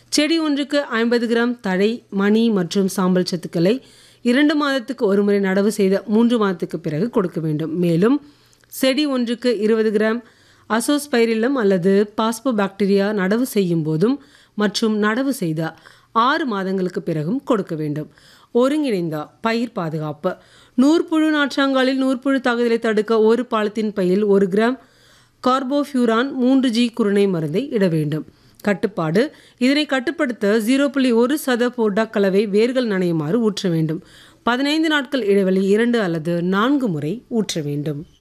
செடி ஒன்றுக்கு ஐம்பது கிராம் தழை மணி மற்றும் சாம்பல் சத்துக்களை இரண்டு மாதத்துக்கு ஒருமுறை நடவு செய்த மூன்று மாதத்துக்கு பிறகு கொடுக்க வேண்டும் மேலும் செடி ஒன்றுக்கு இருபது கிராம் அசோஸ்பைரிலம் அல்லது பாஸ்போபாக்டீரியா நடவு செய்யும் போதும் மற்றும் நடவு செய்த ஆறு மாதங்களுக்கு பிறகும் கொடுக்க வேண்டும் ஒருங்கிணைந்த பயிர் பாதுகாப்பு நூற்புழு நாற்றாங்காலில் நூற்புழு தாக்குதலை தடுக்க ஒரு பாலத்தின் பையில் ஒரு கிராம் கார்போஃபியூரான் மூன்று ஜி குருணை மருந்தை இட வேண்டும் கட்டுப்பாடு இதனை கட்டுப்படுத்த ஜீரோ புள்ளி ஒரு சத போட்டா கலவை வேர்கள் நனையுமாறு ஊற்ற வேண்டும் பதினைந்து நாட்கள் இடைவெளி இரண்டு அல்லது நான்கு முறை ஊற்ற வேண்டும்